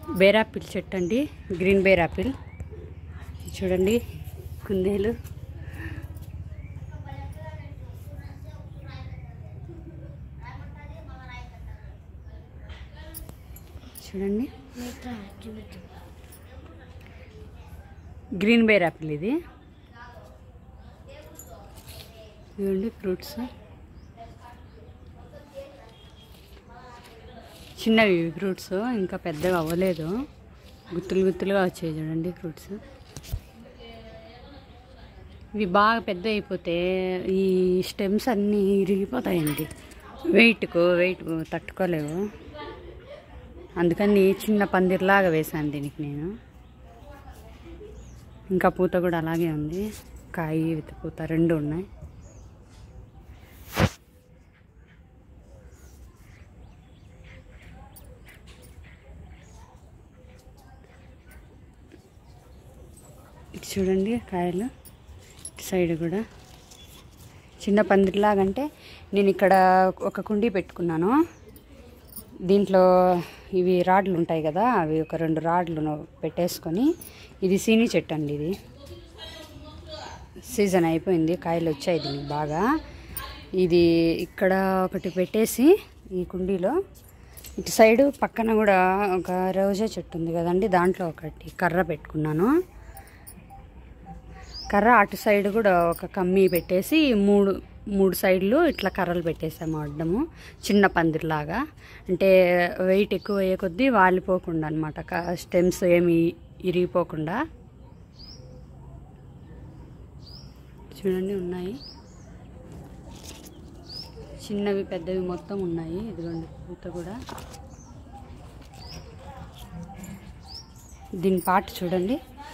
బేరాపిల్ చెట్టు అండి గ్రీన్ బేరాపిల్ చూడండి కుందేలు చూడండి గ్రీన్ బేర్ యాపిల్ ఇది ఇవ్వండి ఫ్రూట్స్ చిన్నవి ఇవి ఫ్రూట్స్ ఇంకా పెద్దగా అవ్వలేదు గుత్తులు గుత్తులుగా వచ్చాయి చూడండి ఫ్రూట్స్ ఇవి బాగా పెద్ద అయిపోతే ఈ స్టెమ్స్ అన్నీ ఇరిగిపోతాయండి వెయిట్కు వెయిట్ తట్టుకోలేవు అందుకని చిన్న పందిర్లాగా వేశాను దీనికి నేను ఇంకా పూత కూడా అలాగే ఉంది కాయ విత్ పూత రెండు ఉన్నాయి ఇటు చూడండి కాయలు ఇటు సైడ్ కూడా చిన్న పందిరిలాగంటే నేను ఇక్కడ ఒక కుండీ పెట్టుకున్నాను దీంట్లో ఇవి రాడ్లు ఉంటాయి కదా అవి ఒక రెండు రాడ్లు పెట్టేసుకొని ఇది సీని చెట్టు అండి ఇది సీజన్ అయిపోయింది కాయలు వచ్చాయి దీనికి బాగా ఇది ఇక్కడ ఒకటి పెట్టేసి ఈ కుండీలో ఇటు సైడు పక్కన కూడా ఒక రోజా చెట్టు ఉంది కదండి దాంట్లో ఒకటి కర్ర పెట్టుకున్నాను కర్ర అటు సైడ్ కూడా ఒక కమ్మి పెట్టేసి మూడు మూడు సైడ్లు ఇట్లా కర్రలు పెట్టేసాము అడ్డము చిన్న పందిరిలాగా అంటే వెయిట్ ఎక్కువ అయ్యే కొద్దీ వాలిపోకుండా అనమాట స్టెమ్స్ ఏమి ఇరిగిపోకుండా చూడండి ఉన్నాయి చిన్నవి పెద్దవి మొత్తం ఉన్నాయి ఇదిగోండి పూత కూడా దీని పాట చూడండి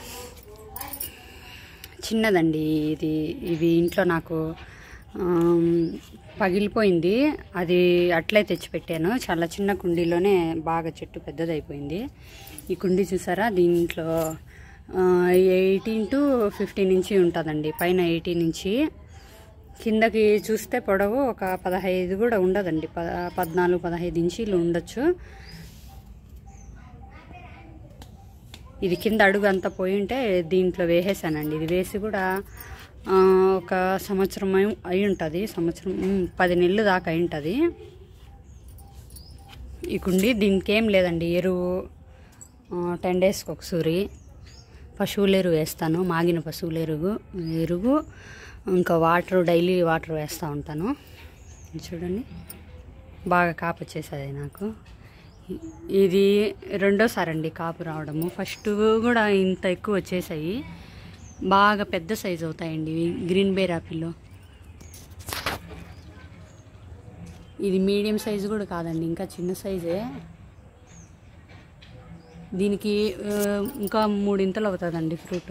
చిన్నదండి ఇది ఇది ఇంట్లో నాకు ఆమ్, పగిలిపోయింది అది అట్లే తెచ్చిపెట్టాను చాలా చిన్న కుండీలోనే బాగా చెట్టు పెద్దదైపోయింది ఈ కుండీ చూసారా దీంట్లో ఎయిటీన్ టు ఫిఫ్టీన్ ఇంచి ఉంటుందండి పైన ఎయిటీన్ ఇంచి కిందకి చూస్తే పొడవు ఒక పదహైదు కూడా ఉండదండి పద పద్నాలుగు పదహైదు ఇంచీలు ఉండొచ్చు ఇది కింద అడుగు అంతా పోయి ఉంటే దీంట్లో వేసేసానండి ఇది వేసి కూడా ఆ, ఒక సంవత్సరం అయి- అయి ఉంటుంది సంవత్సరం ఉమ్, పది నెలలు దాకా అయి ఉంటుంది ఈ కుండి దీనికి ఏం లేదండి ఎరువు టెన్ డేస్కి ఒకసారి పశువుల ఎరువు వేస్తాను మాగిన పశువుల ఎరువు ఎరువు ఇంకా వాటర్ డైలీ వాటర్ వేస్తూ ఉంటాను ఇది చూడండి బాగా కాపు వచ్చేసేది నాకు ఇ- ఇది రెండోసారి అండి కాపు రావడము ఫస్ట్ కూడా ఇంత ఎక్కువ వచ్చేసాయి బాగా పెద్ద సైజు అవుతాయండి ఇవి గ్రీన్ బేర్ యాపిల్ ఇది మీడియం సైజు కూడా కాదండి ఇంకా చిన్న సైజే దీనికి ఆ, ఇంకా మూడింతలు అవుతుందండి ఫ్రూట్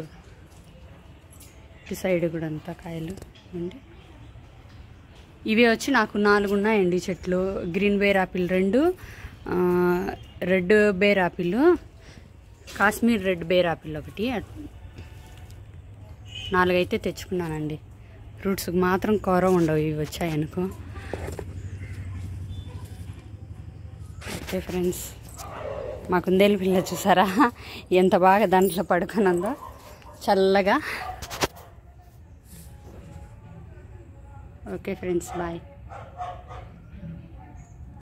ఈ సైడ్ కూడా అంతా కాయలు అండి ఇవి వచ్చి నాకు నాలుగు ఉన్నాయండి చెట్లు గ్రీన్ బేర్ ఆపిల్ రెండు ఆ, red ber apple Kashmir red ber apple ఒకటి అట్- నాలుగైతే తెచ్చుకున్నానండి ఫ్రూట్స్కి మాత్రం కూర ఉండవు ఇవి వచ్చాయనుకో ఓకే ఫ్రెండ్స్ మా కుందేలు పిల్ల చూసారా ఎంత బాగా దాంట్లో పడుకునందో చల్లగా ఓకే ఫ్రెండ్స్ బాయ్